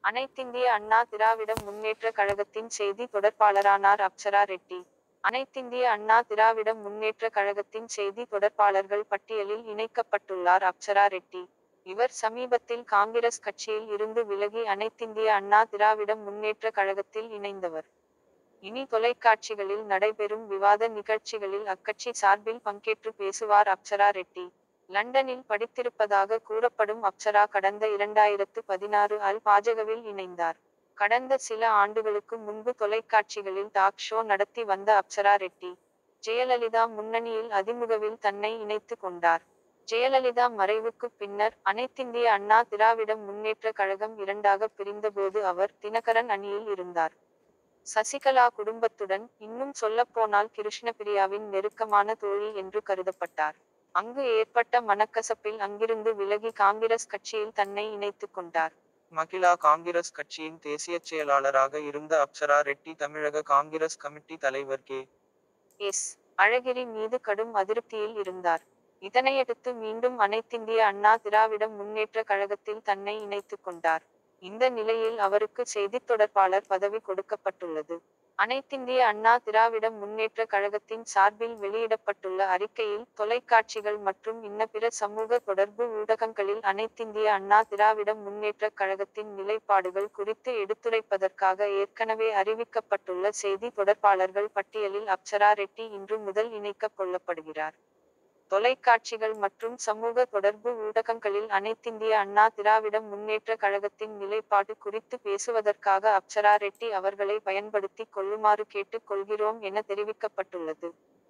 அனைத்திந்திய அண்ணா திராவிட முன்னேற்ற கழகத்தின் செய்தி தொடர்பாளரானார் அப்சரா ரெட்டி அனைத்திந்திய அண்ணா திராவிட முன்னேற்ற கழகத்தின் செய்தி தொடர்பாளர்கள் பட்டியலில் இணைக்கப்பட்டுள்ளார் அப்சரா ரெட்டி இவர் சமீபத்தில் காங்கிரஸ் கட்சியில் இருந்து விலகி அனைத்திந்திய அண்ணா திராவிட முன்னேற்ற கழகத்தில் இணைந்தவர் இனி தொலைக்காட்சிகளில் நடைபெறும் விவாத நிகழ்ச்சிகளில் அக்கட்சி சார்பில் பங்கேற்று பேசுவார் அப்சரா ரெட்டி லண்டனில் படித்திருப்பதாக கூறப்படும் அப்சரா கடந்த இரண்டாயிரத்து பதினாறு அல் பாஜகவில் இணைந்தார் கடந்த சில ஆண்டுகளுக்கு முன்பு தொலைக்காட்சிகளில் டாக் ஷோ நடத்தி வந்த அப்சரா ரெட்டி ஜெயலலிதா முன்னணியில் அதிமுகவில் தன்னை இணைத்து கொண்டார் ஜெயலலிதா மறைவுக்குப் பின்னர் அனைத்திந்திய அண்ணா திராவிட முன்னேற்ற கழகம் இரண்டாக பிரிந்தபோது அவர் தினகரன் அணியில் இருந்தார் சசிகலா குடும்பத்துடன் இன்னும் சொல்லப்போனால் கிருஷ்ணபிரியாவின் நெருக்கமான தோழி என்று கருதப்பட்டார் அங்கு ஏற்பட்ட மனக்கசப்பில் அங்கிருந்து விலகி காங்கிரஸ் கட்சியில் தன்னை இணைத்துக் கொண்டார் மகிழா காங்கிரஸ் கட்சியின் தேசியச் செயலாளராக இருந்த அப்சரா ரெட்டி தமிழக காங்கிரஸ் கமிட்டி தலைவர் கே எஸ் அழகிரி மீது கடும் அதிருப்தியில் இருந்தார் இதனையடுத்து மீண்டும் அனைத்திந்திய அண்ணா திராவிட முன்னேற்ற கழகத்தில் தன்னை இணைத்துக் கொண்டார் இந்த நிலையில் அவருக்கு செய்தித் தொடர்பாளர் பதவி கொடுக்கப்பட்டுள்ளது அனைத்திந்திய அண்ணா திராவிட முன்னேற்ற கழகத்தின் சார்பில் வெளியிடப்பட்டுள்ள அறிக்கையில் தொலைக்காட்சிகள் மற்றும் இன்ன பிற சமூக தொடர்பு ஊடகங்களில் அனைத்திந்திய அண்ணா திராவிட முன்னேற்ற கழகத்தின் நிலைப்பாடுகள் குறித்து எடுத்துரைப்பதற்காக ஏற்கனவே அறிவிக்கப்பட்டுள்ள செய்தி தொடர்பாளர்கள் பட்டியலில் அப்சரா ரெட்டி இன்று முதல் இணைக்கக் கொள்ளப்படுகிறார் தொலைக்காட்சிகள் மற்றும் சமூக தொடர்பு ஊடகங்களில் அனைத்திந்திய அண்ணா திராவிட முன்னேற்ற கழகத்தின் நிலைப்பாடு குறித்து பேசுவதற்காக அப்சரா ரெட்டி அவர்களை பயன்படுத்திக் கொள்ளுமாறு கேட்டுக் கொள்கிறோம் என தெரிவிக்கப்பட்டுள்ளது